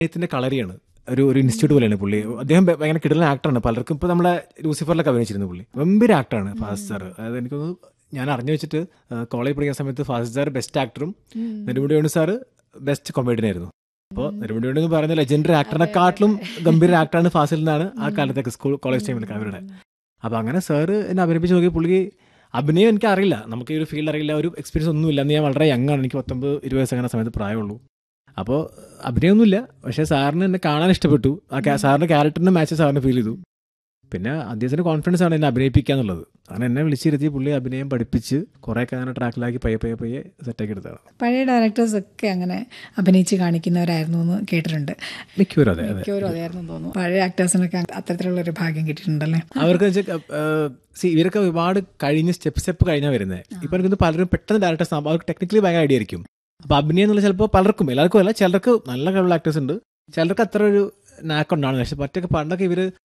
അദ്ദേഹത്തിന്റെ കളരിയാണ് ഒരു ഒരു ഇൻസ്റ്റിറ്റ്യൂട്ട് പോലെയാണ് പുള്ളി അദ്ദേഹം ഭ- ഭയങ്കര കിടലൻ ആക്ടറാണ് പലർക്കും ഇപ്പൊ നമ്മളെ ലൂസിഫറിലൊക്കെ അഭിനയിച്ചിരുന്നു പുള്ളി ഗംഭീര ആക്ടറാണ് ഫാസ്റ്റ് സാർ അതായത് എനിക്കൊന്ന് ഞാൻ അറിഞ്ഞു വെച്ചിട്ട് കോളേജ് പഠിക്കുന്ന സമയത്ത് ഫാസ്റ്റ് സാർ ബെസ്റ്റ് ആക്ടറും നെടുമുടി വേണു സാറ് ബെസ്റ്റ് കൊമേഡിയനായിരുന്നു അപ്പോൾ നെടുമുടി വേണു എന്ന് പറയുന്ന ലെജൻഡറി ആക്ടറിനെക്കാട്ടിലും ഗംഭീര ആക്ടറാണ് ഫാസിൽ നിന്നാണ് ആ കാലത്തൊക്കെ സ്കൂൾ കോളേജ് ടൈമിലൊക്കെ അവരുടെ അപ്പോൾ അങ്ങനെ സാറ് എന്നെ അഭിനയിപ്പിച്ച് നോക്കി പുള്ളി അഭിനയം എനിക്ക് അറിയില്ല നമുക്ക് ഈ ഒരു ഫീൽഡ് അറിയില്ല ഒരു എക്സ്പീരിയൻസ് ഒന്നുമില്ല അന്ന് ഞാൻ വളരെ യങ് ആണ് എനിക്ക് പത്തൊമ്പത് ഇരുപത് വയസ്സ് അങ്ങനെ സമയത്ത് പ്രായമുള്ളൂ അപ്പോൾ അഭിനയമൊന്നുമില്ല പക്ഷേ സാറിന് എന്നെ കാണാൻ ഇഷ്ടപ്പെട്ടു ആ ക്യാ- സാറിന്റെ ക്യാരക്ടറിന്റെ മാച്ച് സാറിന് ഫീൽ ചെയ്തു പിന്നെ അദ്ദേഹത്തിന് കോൺഫിഡൻസ് ആണ് എന്നെ അഭിനയിപ്പിക്കുക എന്നുള്ളത് അങ്ങനെ എന്നെ വിളിച്ചിരുത്തി പുള്ളി അഭിനയം പഠിപ്പിച്ച് കുറേയൊക്കെ അങ്ങനെ ട്രാക്കിലാക്കി പയ്യെ പയ്യെ പയ്യെ സെറ്റാക്കി എടുത്താണ് പഴയ ഡയറക്ടേഴ്സ് ഒക്കെ അങ്ങനെ അഭിനയിച്ച് കാണിക്കുന്നവരായിരുന്നു എന്ന് കേട്ടിട്ടുണ്ട് മിക്കവരും അതെ അതെ മിക്കവരും അതായിരുന്നു തോന്നുന്നു പഴയ ആക്ടേഴ്സിനൊക്കെ അത്തരത്തിലുള്ള ഒരു ഭാഗ്യം കിട്ടിയിട്ടുണ്ടല്ലേ അവർക്ക് സി ഇവരൊക്കെ ഒരുപാട് കഴിഞ്ഞ് സ്റ്റെപ്പ് സ്റ്റെപ്പ് കഴിഞ്ഞാൽ വരുന്നത് ഇപ്പൊ എനിക്ക് തോന്നുന്നു പലരും പെട്ടെന്ന് ഡയറക്ടേഴ്സ് ആകുമ്പോൾ അവർക്ക് ടെക്നിക്കലി ഭയങ്കര ഐഡിയ ആയിരിക്കും അപ്പൊ അഭിനയം എന്നുള്ള ചിലപ്പോൾ പലർക്കും എല്ലാവർക്കും അല്ല ചിലർക്ക് നല്ല കഴിവുള്ള ആക്ടേഴ്സ് ഉണ്ട് ചിലർക്ക് അത്ര ഒരു നാക്കുണ്ടാണ് പക്ഷെ മറ്റൊക്കെ പണ്ടൊക്കെ ഇവര്